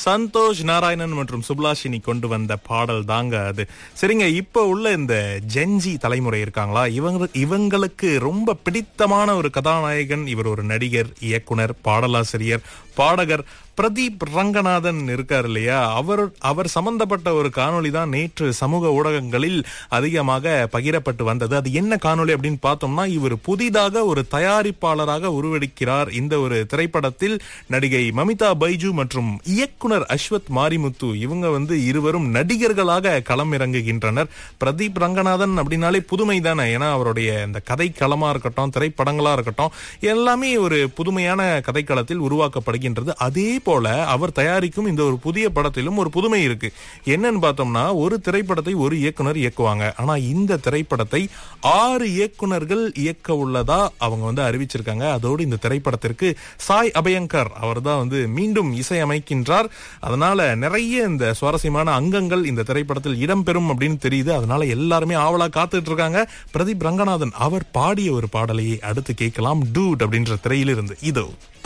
சந்தோஷ் நாராயணன் மற்றும் சுப்லாஷினி கொண்டு வந்த பாடல் தாங்க அது சரிங்க இப்ப உள்ள இந்த ஜென்ஜி தலைமுறை இருக்காங்களா இவங்க இவங்களுக்கு ரொம்ப பிடித்தமான ஒரு கதாநாயகன் இவர் ஒரு நடிகர் இயக்குனர் பாடலாசிரியர் பாடகர் பிரதீப் ரங்கநாதன் இருக்கார் இல்லையா அவர் அவர் சம்பந்தப்பட்ட ஒரு காணொளி தான் நேற்று சமூக ஊடகங்களில் அதிகமாக பகிரப்பட்டு வந்தது அது என்ன காணொளி அப்படின்னு பார்த்தோம்னா இவர் புதிதாக ஒரு தயாரிப்பாளராக உருவெடுக்கிறார் இந்த ஒரு திரைப்படத்தில் நடிகை மமிதா பைஜு மற்றும் இயக்குனர் அஸ்வத் மாரிமுத்து இவங்க வந்து இருவரும் நடிகர்களாக களம் இறங்குகின்றனர் பிரதீப் ரங்கநாதன் அப்படின்னாலே புதுமை தானே ஏன்னா அவருடைய இந்த கதைக்களமா இருக்கட்டும் திரைப்படங்களா இருக்கட்டும் எல்லாமே ஒரு புதுமையான கதைக்களத்தில் உருவாக்கப்படுகின்றது அதே போல அவர் தயாரிக்கும் இந்த ஒரு புதிய படத்திலும் ஒரு புதுமை இருக்கு என்னன்னு பார்த்தோம்னா ஒரு திரைப்படத்தை ஒரு இயக்குனர் இயக்குவாங்க ஆனா இந்த திரைப்படத்தை ஆறு இயக்குனர்கள் இயக்க உள்ளதா அவங்க வந்து அறிவிச்சிருக்காங்க அதோடு இந்த திரைப்படத்திற்கு சாய் அபயங்கர் அவர் தான் வந்து மீண்டும் இசை அமைக்கின்றார் அதனால நிறைய இந்த சுவாரஸ்யமான அங்கங்கள் இந்த திரைப்படத்தில் இடம்பெறும் அப்படின்னு தெரியுது அதனால எல்லாருமே ஆவலா காத்துட்டு இருக்காங்க பிரதீப் ரங்கநாதன் அவர் பாடிய ஒரு பாடலையை அடுத்து கேட்கலாம் டூட் அப்படின்ற திரையிலிருந்து இதோ